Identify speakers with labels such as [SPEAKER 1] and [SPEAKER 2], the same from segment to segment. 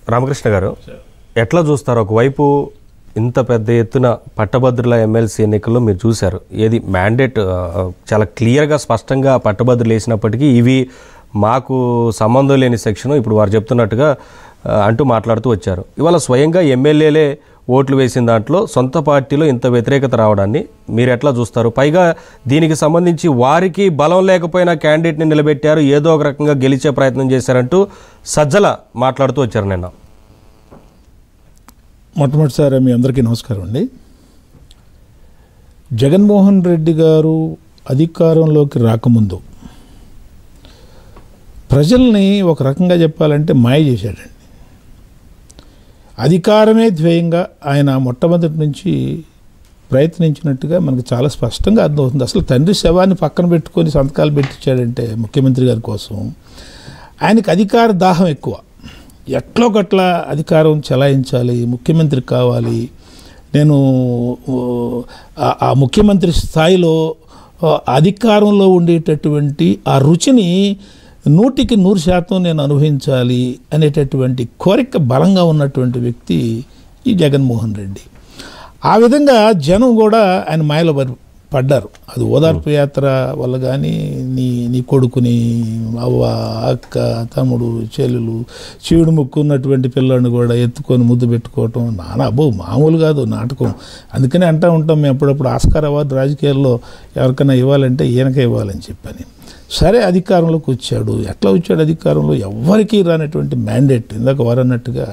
[SPEAKER 1] రామకృష్ణ గారు ఎట్లా చూస్తారు ఒకవైపు ఇంత పెద్ద ఎత్తున పట్టభద్రుల ఎమ్మెల్సీ ఎన్నికల్లో మీరు చూశారు ఏది మ్యాండేట్ చాలా క్లియర్గా స్పష్టంగా పట్టభద్రులు వేసినప్పటికీ ఇవి మాకు సంబంధం లేని సెక్షన్ ఇప్పుడు వారు చెప్తున్నట్టుగా ఆ, అంటూ మాట్లాడుతూ వచ్చారు ఇవాళ స్వయంగా ఎమ్మెల్యేలే ఓట్లు వేసిన దాంట్లో సొంత పార్టీలో ఇంత వ్యతిరేకత రావడాన్ని మీరు ఎట్లా చూస్తారు పైగా దీనికి సంబంధించి వారికి బలం లేకపోయినా క్యాండిడేట్ని నిలబెట్టారు ఏదో ఒక రకంగా గెలిచే ప్రయత్నం చేశారంటూ సజ్జల మాట్లాడుతూ వచ్చారు నిన్న
[SPEAKER 2] మొట్టమొదటిసారి మీ అందరికీ నమస్కారం అండి జగన్మోహన్ రెడ్డి గారు అధికారంలోకి రాకముందు ప్రజల్ని ఒక రకంగా చెప్పాలంటే మాయ చేశాడండి అధికారమే ధ్యేయంగా ఆయన మొట్టమొదటి నుంచి ప్రయత్నించినట్టుగా మనకు చాలా స్పష్టంగా అర్థమవుతుంది అసలు తండ్రి శవాన్ని పక్కన పెట్టుకొని సంతకాలు పెట్టించాడంటే ముఖ్యమంత్రి గారి కోసం ఆయనకి అధికార దాహం ఎక్కువ ఎట్లో గట్లా అధికారం చెలాయించాలి ముఖ్యమంత్రి కావాలి నేను ఓ, ఆ- ఆ ముఖ్యమంత్రి స్థాయిలో ఆ, అధికారంలో ఉండేటటువంటి ఆ రుచిని నూటికి నూరు శాతం నేను అనుభవించాలి అనేటటువంటి కోరిక బలంగా ఉన్నటువంటి వ్యక్తి ఈ జగన్మోహన్ రెడ్డి ఆ విధంగా జనం కూడా ఆయన మాయలో పడి- పడ్డారు అది ఓదార్పు యాత్ర వల్ల కానీ నీ నీ కొడుకుని అవ్వ అక్క తమ్ముడు చెల్లెలు శివుడు ముక్కున్నటువంటి పిల్లని కూడా ఎత్తుకొని ముద్దు పెట్టుకోవటం నానా అబ్బో మామూలు కాదు నాటకం అందుకనే అంటూ ఉంటాం మేము అప్పుడప్పుడు ఆస్కార్ అవార్డు రాజకీయాల్లో ఎవరికైనా ఇవ్వాలంటే ఈయనకే ఇవ్వాలని చెప్పని సరే అధికారంలోకి వచ్చాడు ఎట్లా వచ్చాడు అధికారంలో ఎవ్వరికీ రానటువంటి మ్యాండేట్ ఇందాక వారు అన్నట్టుగా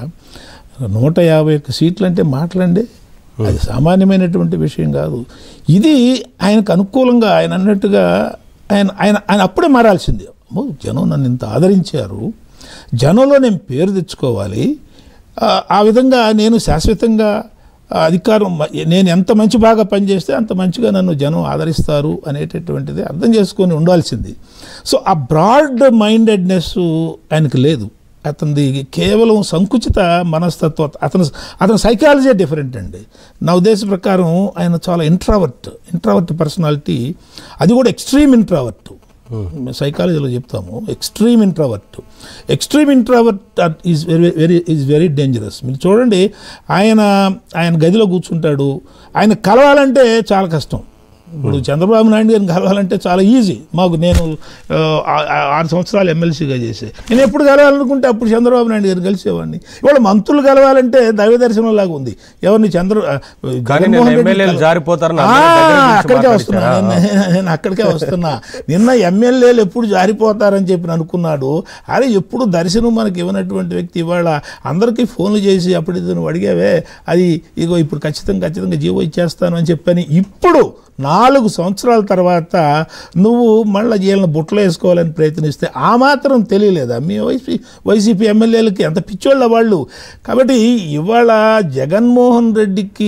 [SPEAKER 2] నూట యాభై ఒక్క సీట్లు అంటే మాటలండి అది సామాన్యమైనటువంటి విషయం కాదు ఇది ఆయనకు అనుకూలంగా ఆయన అన్నట్టుగా ఆయన ఆయన ఆయన అప్పుడే మారాల్సింది అమ్మో జనం నన్ను ఇంత ఆదరించారు జనంలో నేను పేరు తెచ్చుకోవాలి ఆ, ఆ విధంగా నేను శాశ్వతంగా ఆ అధికారం మ- నేను ఎంత మంచి బాగా పనిచేస్తే అంత మంచిగా నన్ను జనం ఆదరిస్తారు అనేటటువంటిది అర్థం చేసుకొని ఉండాల్సింది సో ఆ బ్రాడ్ మైండెడ్నెస్ ఆయనకు లేదు అతనిది కేవలం సంకుచిత మనస్తత్వ అతను అతని సైకాలజీ డిఫరెంట్ అండి నా ఉద్దేశం ప్రకారం ఆయన చాలా ఇంట్రావర్ట్ ఇంట్రావర్ట్ పర్సనాలిటీ అది కూడా ఎక్స్ట్రీమ్ ఇంట్రావర్ట్ సైకాలజీలో చెప్తాము extreme introvert extreme introvert is very very is very dangerous మీరు చూడండి ఆయన ఆయన గదిలో కూర్చుంటాడు ఆయన కలవాలంటే చాలా కష్టం ఇప్పుడు చంద్రబాబు నాయుడు గారిని కలవాలంటే చాలా ఈజీ మాకు నేను ఆ, ఆ- ఆ- ఆరు సంవత్సరాలు ఎమ్మెల్సీగా చేసే నేను ఎప్పుడు కలవాలనుకుంటే అప్పుడు చంద్రబాబు నాయుడు గారు కలిసేవాడిని ఇవాళ మంత్రులు కలవాలంటే దైవ దర్శనం లాగా ఉంది ఎవరిని చంద్ర ఆ,
[SPEAKER 1] కానీ నేను
[SPEAKER 2] జగన్మోహన్ రెడ్డిని
[SPEAKER 1] ఎమ్మెల్యేలు
[SPEAKER 2] కల-
[SPEAKER 1] జారిపోతారని
[SPEAKER 2] ఆ,
[SPEAKER 1] అందరి దగ్గర నుంచి
[SPEAKER 2] అక్కడికే వస్తున్నా
[SPEAKER 1] మాట్లాడించారా?
[SPEAKER 2] నేను- నేను అక్కడికే వస్తున్నా నిన్న ఎమ్మెల్యేలు ఎప్పుడు జారిపోతారని చెప్పి అనుకున్నాడు అరే ఎప్పుడు దర్శనం మనకి ఇవ్వనటువంటి వ్యక్తి ఇవాళ అందరికీ ఫోన్లు చేసి అప్పుడు ఇది నువ్వు అడిగావే అది ఇగో ఇప్పుడు ఖచ్చితంగా ఖచ్చితంగా జీవో ఇచ్చేస్తాను అని చెప్పని ఇప్పుడు నాలుగు సంవత్సరాల తర్వాత నువ్వు మళ్ళీ వీళ్ళని బుట్టలో వేసుకోవాలని ప్రయత్నిస్తే ఆ మాత్రం తెలియలేదా మీ వైసీ వైసీపీ ఎమ్మెల్యేలకి ఎంత పిచ్చోళ్ళ వాళ్ళు కాబట్టి ఇవాళ జగన్మోహన్ రెడ్డికి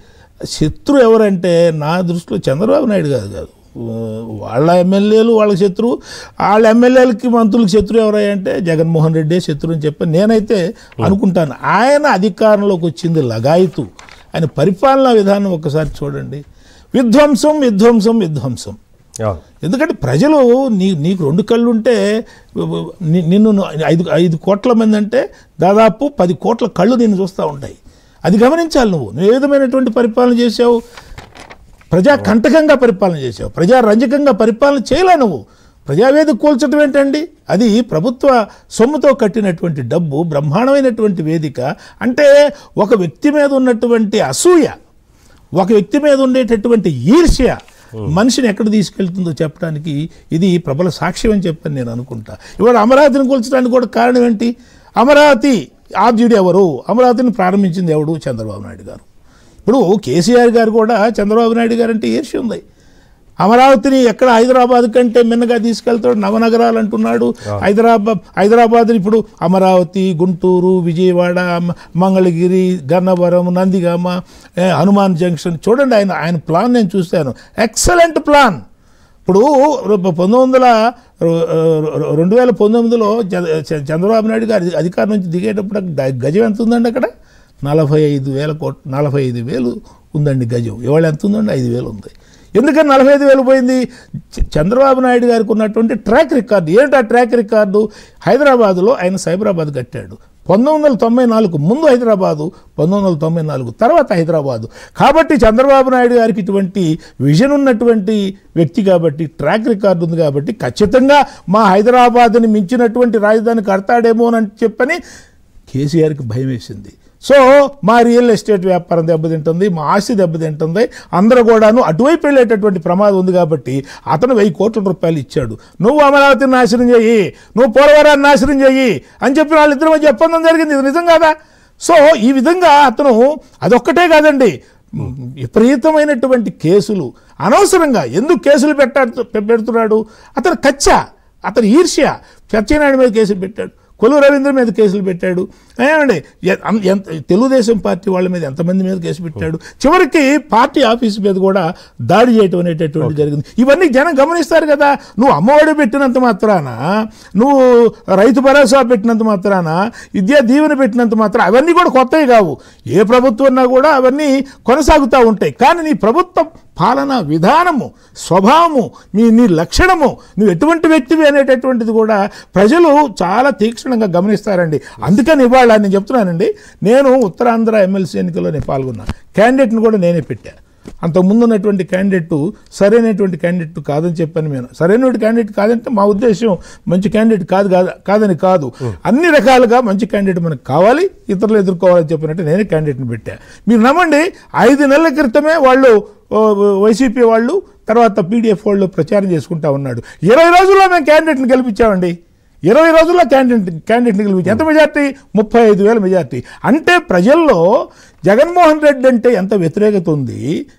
[SPEAKER 2] శత్రు ఎవరంటే నా దృష్టిలో చంద్రబాబు నాయుడు కాదు కాదు వాళ్ళ ఎమ్మెల్యేలు వాళ్ళకి శత్రువు వాళ్ళ ఎమ్మెల్యేలకి మంత్రులకు శత్రువు ఎవరంటే జగన్మోహన్ రెడ్డే శత్రువు అని చెప్పి నేనైతే అనుకుంటాను ఆయన అధికారంలోకి వచ్చింది లగాయితు ఆయన పరిపాలనా విధానం ఒకసారి చూడండి విధ్వంసం విధ్వంసం విధ్వంసం
[SPEAKER 1] అవును.
[SPEAKER 2] ఎందుకంటే ప్రజలు నీ నీకు రెండు కళ్ళు ఉంటే ని- నిన్ను ఐదు ఐదు కోట్ల మంది అంటే దాదాపు పది కోట్ల కళ్ళు నిన్ను చూస్తూ ఉంటాయి అది గమనించాలి నువ్వు నువ్వు ఏ విధమైనటువంటి పరిపాలన చేసావు ప్రజా కంటకంగా పరిపాలన చేసావు ప్రజా రంజకంగా పరిపాలన చేయలే నువ్వు ప్రజావేదిక కూల్చడం ఏంటండి అది ప్రభుత్వ సొమ్ముతో కట్టినటువంటి డబ్బు బ్రహ్మాండమైనటువంటి వేదిక అంటే ఒక వ్యక్తి మీద ఉన్నటువంటి అసూయ ఒక వ్యక్తి మీద ఉండేటటువంటి ఈర్ష్య మనిషిని ఎక్కడ తీసుకెళ్తుందో చెప్పడానికి ఇది ప్రబల సాక్ష్యం అని చెప్పని నేను అనుకుంటా ఇవాళ అమరావతిని కూల్చడానికి కూడా కారణం ఏంటి అమరావతి ఆద్యుడు ఎవరు అమరావతిని ప్రారంభించింది ఎవడు చంద్రబాబు నాయుడు గారు ఇప్పుడు కేసీఆర్ గారు కూడా చంద్రబాబు నాయుడు గారు అంటే ఈర్ష్య ఉంది అమరావతిని ఎక్కడ హైదరాబాద్ కంటే మిన్నగా తీసుకెళ్తాడు నవనగరాలు అంటున్నాడు హైదరాబాద్ హైదరాబాద్ ఇప్పుడు అమరావతి గుంటూరు విజయవాడ మ- మంగళగిరి గన్నవరం నందిగామ ఏ, హనుమాన్ జంక్షన్ చూడండి ఆయన ఆయన ప్లాన్ నేను చూశాను ఎక్సలెంట్ ప్లాన్ ఇప్పుడు రు- పంతొమ్మిది వందల రు- రు- రెండు వేల పంతొమ్మిదిలో చ- చ- చంద్రబాబు నాయుడు గారు అధికారం నుంచి దిగేటప్పుడు గ- గజం ఎంత ఉందండి అక్కడ నలభై ఐదు వేల కోట్ నలభై ఐదు వేలు ఉందండి గజం ఇవాళ ఎంత ఉందండి ఐదు వేలు ఉంది ఎందుకని నలభై ఐదు వేలు పోయింది చ- చంద్రబాబు నాయుడు గారికి ఉన్నటువంటి ట్రాక్ రికార్డు ఏంటి ఆ ట్రాక్ రికార్డు హైదరాబాదులో ఆయన సైబరాబాద్ కట్టాడు పంతొమ్మిది వందల తొంభై నాలుగు ముందు హైదరాబాదు పంతొమ్మిది వందల తొంభై నాలుగు తర్వాత హైదరాబాదు కాబట్టి చంద్రబాబు నాయుడు గారికి ఇటువంటి విజన్ ఉన్నటువంటి వ్యక్తి కాబట్టి ట్రాక్ రికార్డు ఉంది కాబట్టి ఖచ్చితంగా మా హైదరాబాద్ని మించినటువంటి రాజధాని కడతాడేమో అని చెప్పని కేసీఆర్కి భయం వేసింది సో మా రియల్ ఎస్టేట్ వ్యాపారం దెబ్బతింటుంది మా ఆస్తి దెబ్బతింటుంది అందరూ కూడాను అటువైపు వెళ్ళేటటువంటి ప్రమాదం ఉంది కాబట్టి అతను వెయ్యి కోట్ల రూపాయలు ఇచ్చాడు నువ్వు అమరావతిని నాశనం చెయ్యి నువ్వు పోలవరాన్ని నాశనం చెయ్యి అని చెప్పి వాళ్ళిద్దరి మధ్య ఒప్పందం జరిగింది ఇది నిజం కాదా సో ఈ విధంగా అతను అదొక్కటే కాదండి విపరీతమైనటువంటి కేసులు అనవసరంగా ఎందుకు కేసులు పెట్టాడు పెడుతున్నాడు అతను కచ్చ అతను ఈర్ష్య సత్యనారాయణ మీద కేసులు పెట్టాడు కొల్లు రవీంద్ర మీద కేసులు పెట్టాడు ఏమండి ఎ- అం- ఎంత తెలుగుదేశం పార్టీ వాళ్ళ మీద ఎంతమంది మీద కేసు పెట్టాడు చివరికి పార్టీ ఆఫీస్ మీద కూడా దాడి చేయటం అనేటటువంటి జరిగింది ఇవన్నీ జనం గమనిస్తారు కదా నువ్వు అమ్మఒడి పెట్టినంత మాత్రాన నువ్వు రైతు భరోసా పెట్టినంత మాత్రాన విద్యా దీవెన పెట్టినంత మాత్రం అవన్నీ కూడా కొత్తవి కావు ఏ ప్రభుత్వం ఉన్నా కూడా అవన్నీ కొనసాగుతూ ఉంటాయి కానీ నీ ప్రభుత్వం పాలనా విధానము స్వభావము మీ నీ లక్షణము నువ్వు ఎటువంటి వ్యక్తివి అనేటటువంటిది కూడా ప్రజలు చాలా తీక్షణంగా గమనిస్తారండి అందుకని ఇవాళ నేను చెప్తున్నానండి నేను ఉత్తరాంధ్ర ఎమ్మెల్సీ ఎన్నికల్లో నేను పాల్గొన్నా క్యాండిడేట్ని కూడా నేనే పెట్టా అంతకుముందు ఉన్నటువంటి క్యాండిడేట్ సరైనటువంటి క్యాండిడేట్ కాదని చెప్పాను నేను సరైనటువంటి క్యాండిడేట్ కాదంటే మా ఉద్దేశం మంచి క్యాండిడేట్ కాదు కాదు కాదని కాదు అన్ని రకాలుగా మంచి క్యాండిడేట్ మనకు కావాలి ఇతరులు ఎదుర్కోవాలని చెప్పినట్టు నేనే క్యాండిడేట్ని పెట్టా మీరు నమ్మండి ఐదు నెలల క్రితమే వాళ్ళు ఓ, వైసీపీ వాళ్ళు తర్వాత పీడిఎఫ్ వాళ్ళు ప్రచారం చేసుకుంటా ఉన్నాడు ఇరవై రోజుల్లో మేము క్యాండిడేట్ని గెలిపించామండి ఇరవై రోజుల్లో క్యాండిడేట్ క్యాండిడేట్ని గెలిపించాం ఎంత మెజార్టీ ముప్పై ఐదు వేల మెజార్టీ అంటే ప్రజల్లో జగన్మోహన్ రెడ్డి అంటే ఎంత వ్యతిరేకత ఉంది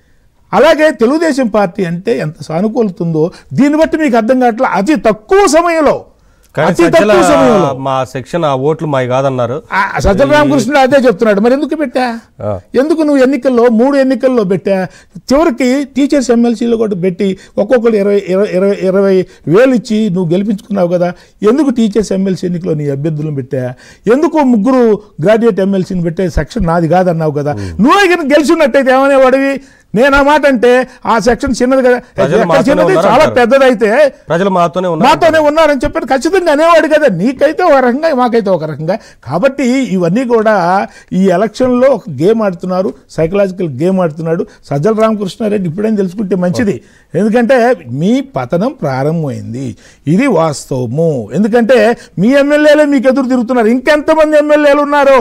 [SPEAKER 2] అలాగే తెలుగుదేశం పార్టీ అంటే ఎంత సానుకూలత ఉందో దీన్ని బట్టి మీకు అర్థం కావట్లే అతి తక్కువ సమయంలో
[SPEAKER 1] కానీ
[SPEAKER 2] అతి
[SPEAKER 1] సజ్జల
[SPEAKER 2] తక్కువ సమయంలో
[SPEAKER 1] మా సెక్షన్ ఆ ఓట్లు మావి కాదన్నారు
[SPEAKER 2] ఆ సజ్జల రామకృష్ణుడు అదే చెప్తున్నాడు మరి ఎందుకు పెట్టా
[SPEAKER 1] ఆ.
[SPEAKER 2] ఎందుకు నువ్వు ఎన్నికల్లో మూడు ఎన్నికల్లో పెట్టా చివరికి టీచర్స్ ఎమ్మెల్సీలో కూడా పెట్టి ఒక్కొక్కరు ఇరవై ఇరవై ఇరవై ఇరవై వేలు ఇచ్చి నువ్వు గెలిపించుకున్నావు కదా ఎందుకు టీచర్స్ ఎమ్మెల్సీ ఎన్నికలో నీ అభ్యర్థులను పెట్టా ఎందుకు ముగ్గురు గ్రాడ్యుయేట్ ఎమ్మెల్సీని పెట్టే సెక్షన్ నాది కాదన్నావు కదా నువ్వే కనుక గెలిచినట్టయితే ఏమనేవాడివి నేను ఆ మాట అంటే ఆ సెక్షన్ చిన్నది కదా
[SPEAKER 1] ప్రజలు
[SPEAKER 2] ఎక్కడ
[SPEAKER 1] మాతోనే
[SPEAKER 2] చిన్నది చాలా
[SPEAKER 1] ఉన్నారంటారు.
[SPEAKER 2] పెద్దదైతే
[SPEAKER 1] ప్రజలు మాతోనే ఉన్నారు
[SPEAKER 2] మాతోనే ఉన్నారని చెప్పి ఖచ్చితంగా అనేవాడు కదా నీకైతే ఒక రకంగా మాకైతే ఒక రకంగా కాబట్టి ఇవన్నీ కూడా ఈ ఎలక్షన్లో ఒక గేమ్ ఆడుతున్నారు సైకలాజికల్ గేమ్ ఆడుతున్నాడు సజ్జల రామకృష్ణారెడ్డి ఇప్పుడేం తెలుసుకుంటే మంచిది ఎందుకంటే మీ పతనం ప్రారంభమైంది ఇది వాస్తవము ఎందుకంటే మీ ఎమ్మెల్యేలే మీకు ఎదురు తిరుగుతున్నారు ఇంకెంతమంది ఎమ్మెల్యేలు ఉన్నారో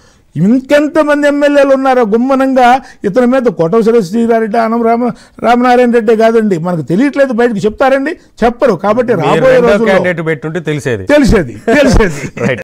[SPEAKER 2] ఇంకెంతమంది ఎమ్మెల్యేలు ఉన్నారో గుమ్మనంగా ఇతని మీద కోటవసర శ్రీరారెడ్డి ఆనం రామ రామనారాయణ రెడ్డి కాదండి మనకు తెలియట్లేదు బయటకు చెప్తారండి చెప్పరు కాబట్టి
[SPEAKER 1] మీరు
[SPEAKER 2] రాబోయే
[SPEAKER 1] రెండో
[SPEAKER 2] రోజుల్లో
[SPEAKER 1] క్యాండిడేట్ పెట్టుంటే తెలిసేది
[SPEAKER 2] తెలిసేది తెలిసేది
[SPEAKER 1] రైట్